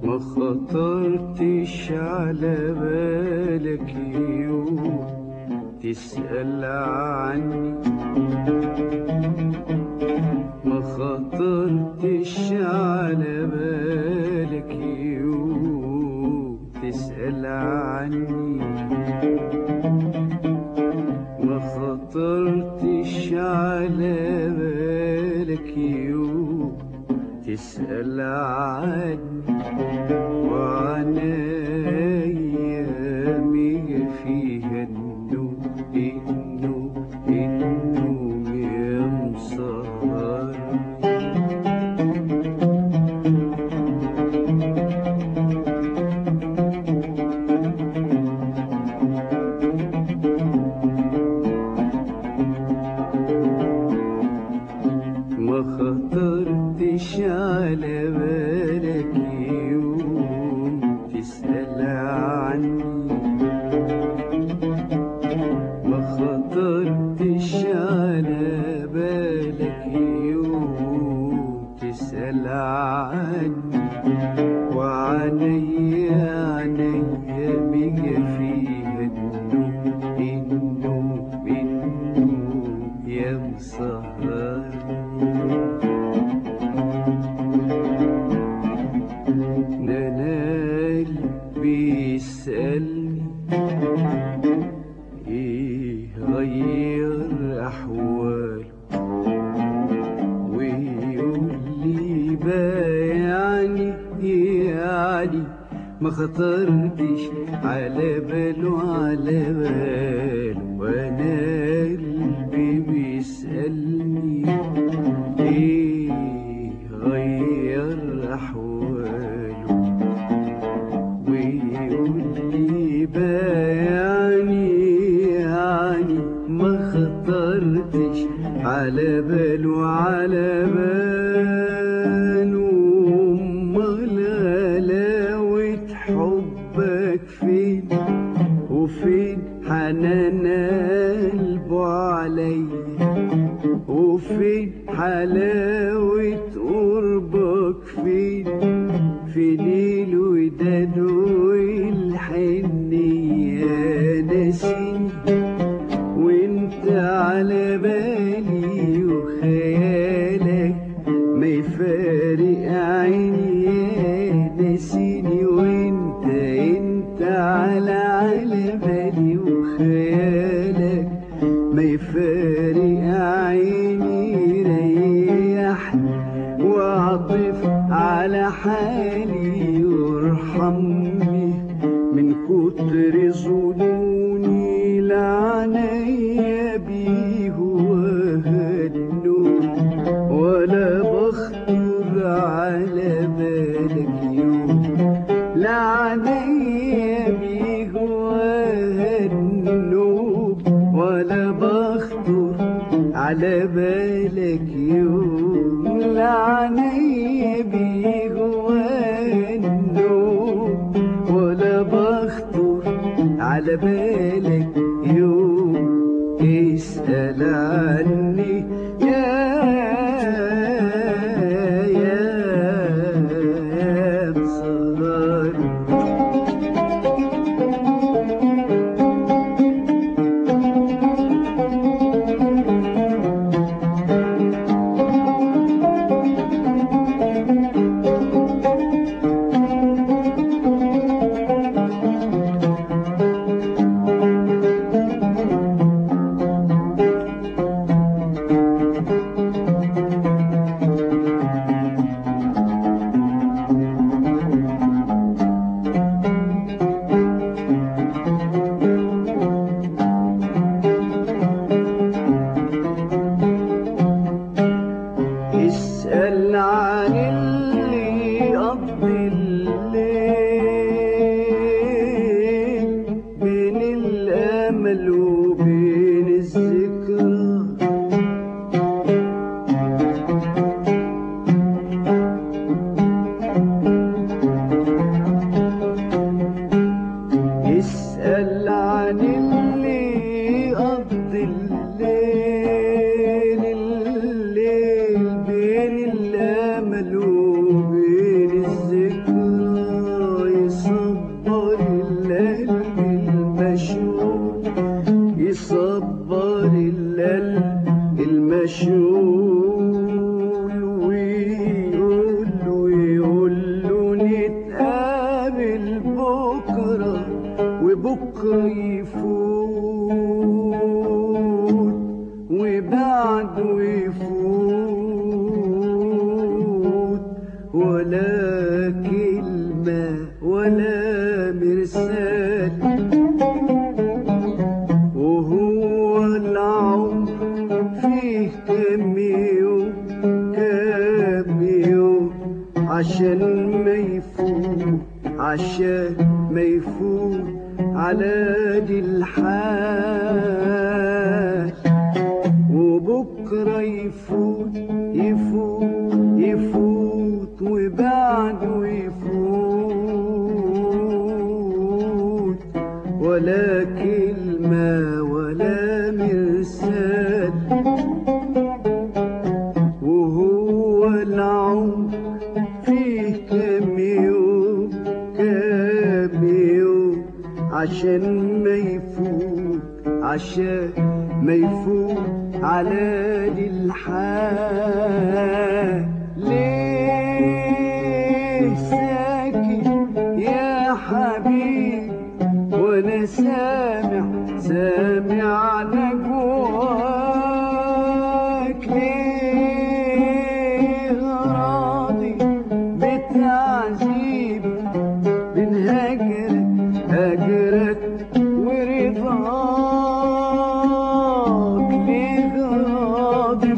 ما خطرتش على بالك يوم تسأل عني ما خطرتش على بالك يوم تسأل عني ما خطرتش على بالك يوم تسأل عني وعن أيامي فيها النوم النوم النوم يا مسهر ما خطرتش على بالك يوم تسأل عني ما خطرتش على بالك يوم تسأل عني وعليا عليا بيجي فيها النوم النوم النوم يا مسهر ده انا قلبي يسألني ايه غير احواله ويقول لي بايعني يعني ما خطرتش على باله على باله وانا قلبي بيسألني ايه غير احواله ويقول لي بايعني يعني ما خطرتش على باله على باله امال غلاوة حبك فين وفين حنان قلبه عليا وفين حلاوة قربك فين في ليل وداد والحنية ناسيني وانت على بالي وخيالك ما يفارق عيني يا ناسيني وانت انت على على بالي وخيالك ما يفارق عيني ريحني واعطف على حالي وارحمني من كتر ظنوني لعنيا بيه وهدنون ولا بخطر على بالك يوم لعنيا بيه وهدنون ولا بخطر على بالك يوم لعنيا بيه وهدنون ولا بخطر على بالك يوم اسأل عني يا يا يا مسهر اسأل عن اللي قضي الليل بين الأمل وبين الذكرى اسأل عن اللي قضي الليل الليل بين الأمل وبين الذكرى وبكرة يفوت وبعده يفوت ولا كلمة ولا مرسال وهو العمر فيه كم يوم كم يوم عشان ما يفوت عشان ما يفوت على دي الحال وبكرة يفوت يفوت يفوت وبعده يفوت ولا كلمة ولا مرسال وهو العمر فيه كم يوم كم يوم عشان ما يفوت عشان ما يفوت على دي الحال ليه ساكت يا حبيبي وانا سامع سامع نجواك ليه راضي بتعذيب بين هجرك هجرك ورضاك ليه راضي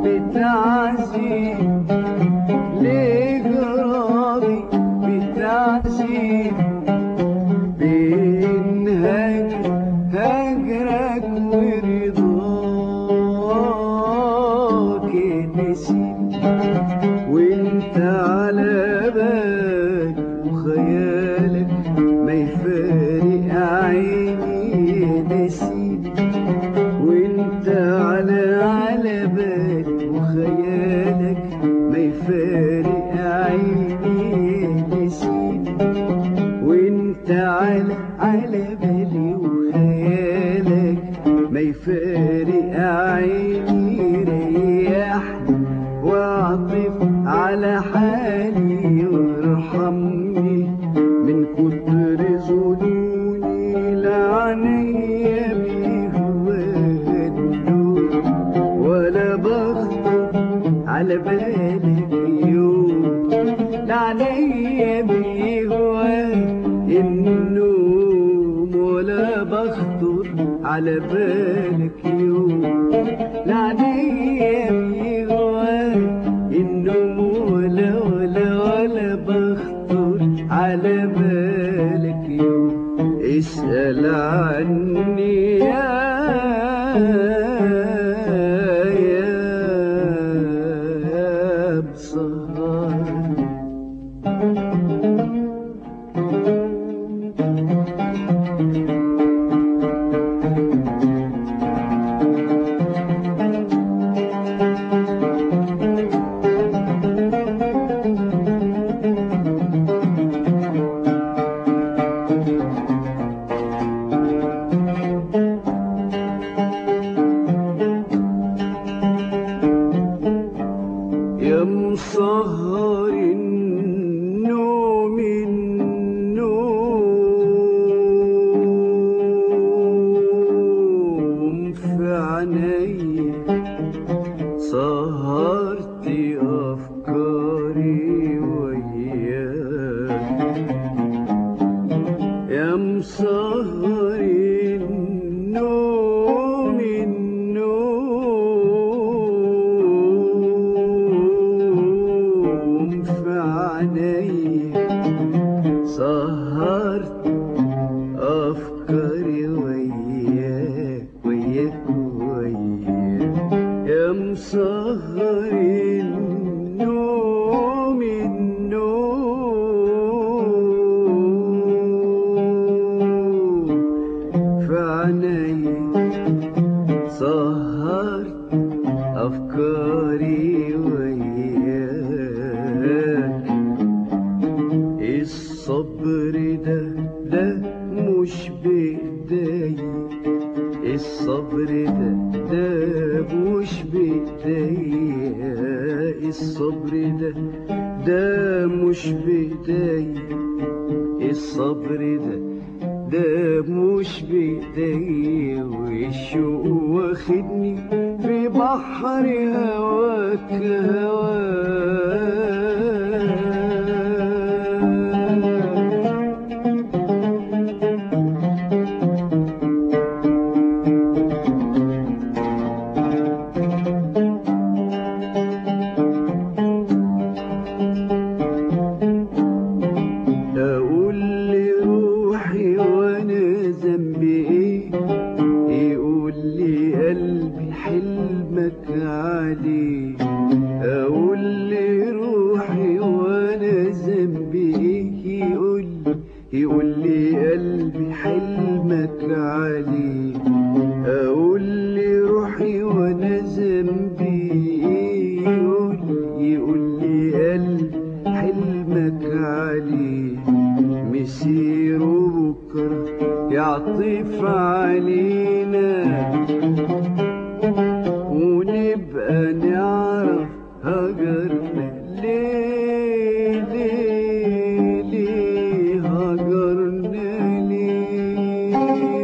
بتعذيب ليه راضي بتعذيب بين هجر هجرك ورضاك نسيت وانت على بالك وخيالك ما يفارق عيني نسيت وانت على على بالك وخيالك ما يفارق عيني نسيت وانت على على بالي وخيالك ما يفارق عيني ريحني واعطف على حالي وارحمني من كتر ظنوني لعنيا بيهوى ولا بخطر على بالك يوم لعنيا بيهوى النوم ولا بخطر على بالك يوم لعنيا بيهوى النوم ولا ولا ولا بخطر على بالك يوم اسأل عني يا يا بصهار يا مسهر النوم النوم في عيني سهرت أفكاري وياك يا مسهر النوم النوم في عيني سهرت أفكاري وياك وياك وياك يا مسهر النوم النوم في عيني سهرت أفكاري وياك الصبر ده ده مش بإيدي الصبر ده ده مش بإيدي الصبر ده ده مش بإيدي الصبر ده ده مش بإيديا والشوق واخدني في بحر هواك هواك اقول لي روحي وانا ذنبي ايه يقول لي قلبي حلمك عليه اقول لي روحي وانا ذنبي ايه يقول يقول لي قلبي حلمك عليه اقول لي روحي وانا ذنبي ايه يقول يقول لي قلبي حلمك عليه مسير بكرة يعطف علينا ونبقى نعرف هجرنا ليه ليه ليه هجرنا ليه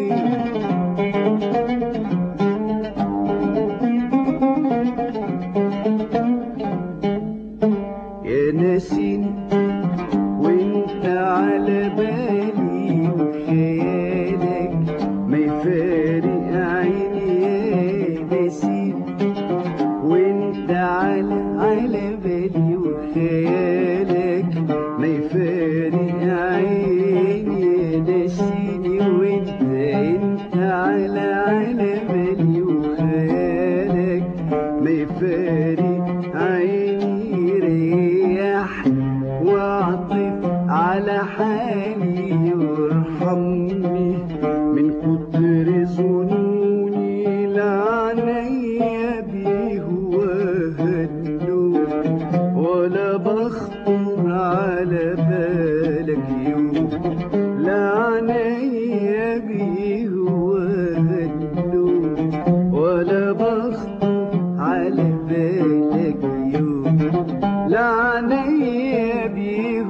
يا ناسيني وانت على بالي وخيالك ما يفارق عيني يا ناسيني وانت على على بالي وخيالك ما يفارق عيني يا ناسيني وانت انت على على بالي وخيالك ما يفارق عيني ريح واعطف على حالي وارحمني من كتر ظنوني لعنيا بيه وهنوك ولا بخطر على بالك يوم لعنيا بيه وهنوك ولا بخطر على بالك يوم لعنيا بيه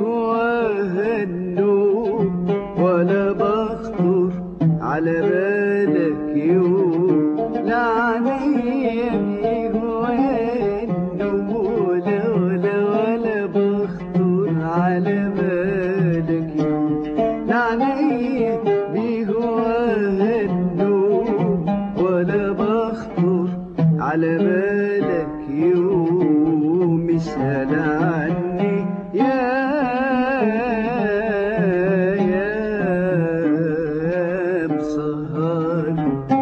وهنوك ولا بخطر على بالك يوم لعنيا بيه وهنوك ولا ولا ولا بخطر على بالك يوم لعنيا بيه وهنوك ولا بخطر على بالك يوم اسأل عني يا يا مسهر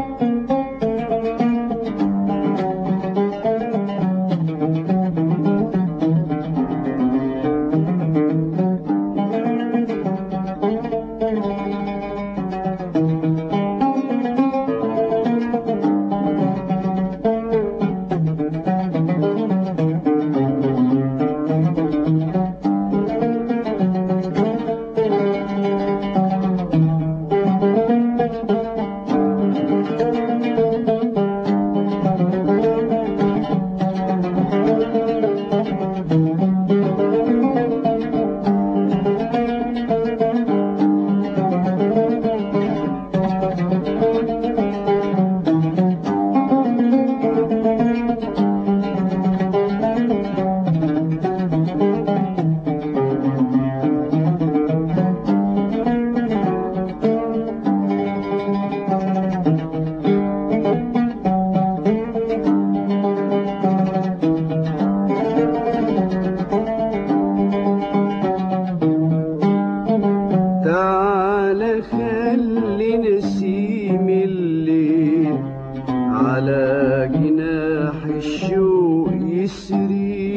تعال خلي نسيم الليل على جناح الشوق يسري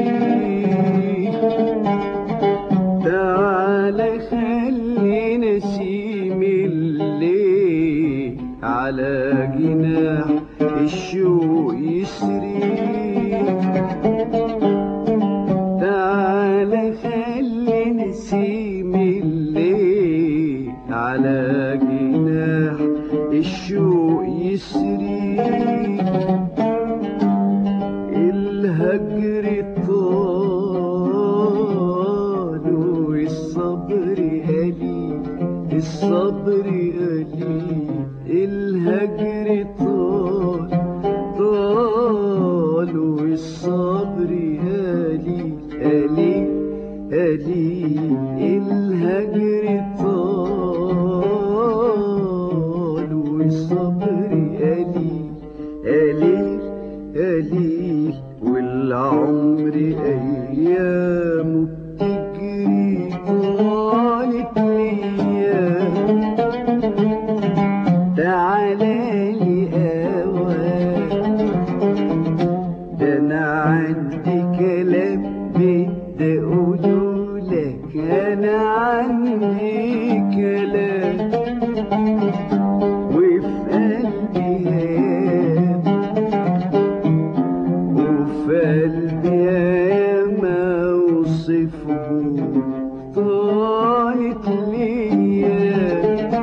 تعال خلي نسيم الليل على جناح الشوق يسري تعال خلي نسيم الليل على جناح الشوق يسري الهجر طال والصبر قليل الصبر قليل الهجر طال طال والصبر قليل قليل قليل الهجر طال والصبر قليل قليل قليل والعمر أيامه بتجري طالت ليام تعالى لي أوان ده أنا عندي كلام بدي أقوله لك أنا عندي كلام وفي قلبي هام وفي قلبي ياما وصفه طالت ليا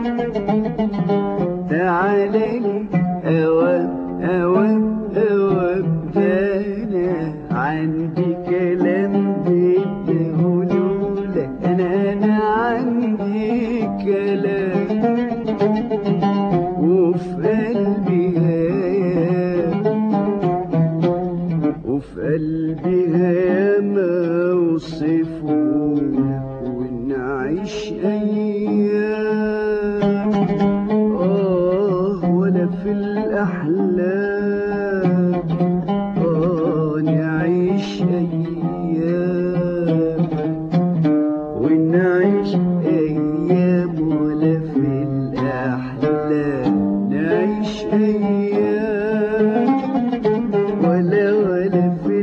تعالى لي أوام أوام أوام ده أنا عندي كلام بدي أقوله لك أنا أنا عندي كلام وفي قلبي هيام وفي قلبي ياما اوصفه ونعيش ايام اه ولا في الاحلام اه نعيش ايام ونعيش ايام ولا في الاحلام نعيش ايام ولا ولا في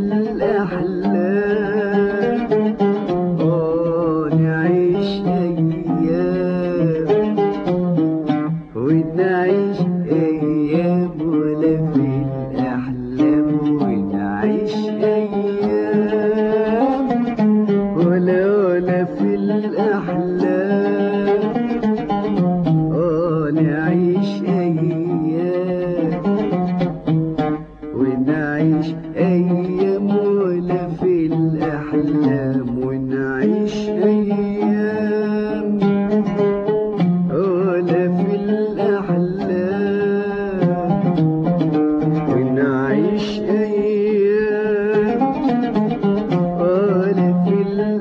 الأحلام آه نعيش أيام ونعيش أيام ولا في الأحلام ونعيش أيام ولا ولا في الأحلام آه نعيش أيام ونعيش أيام ولا في الأحلام ونعيش أيام ولا في الأحلام ونعيش أيام ولا في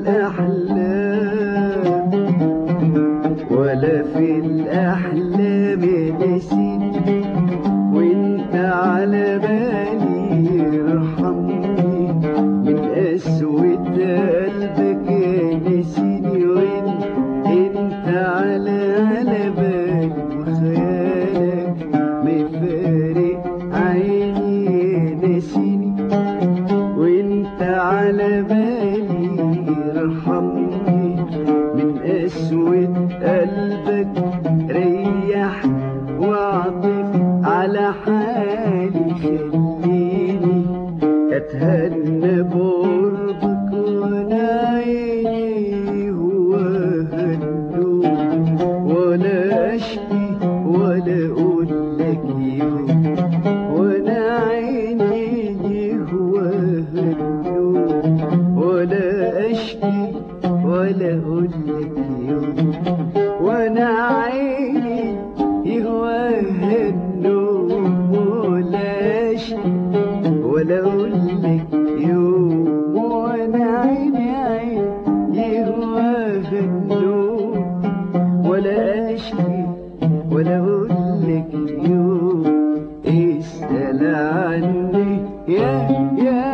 الأحلام ولا في الأحلام نسيت وانت على بالي ارحمني من قسوة قلبك نسيني وانت انت على على بالي وخيالك مفارق عيني نسيني وانت على بالي ارحمني من قسوة قلبك ريح واعطف على حالي خليني اتهنى بقربك وانا عيني هو هالنوم ولا اشكي ولا اقول لك يوم وانا عيني هو هالنوم ولا اشكي ولا اقول لك يوم وانا عيني يهواها النوم ولا اشكي ولا اقول لك يوم وانا عيني عيني يهواها النوم ولا اشكي ولا اقول لك يوم اسال عني يا يا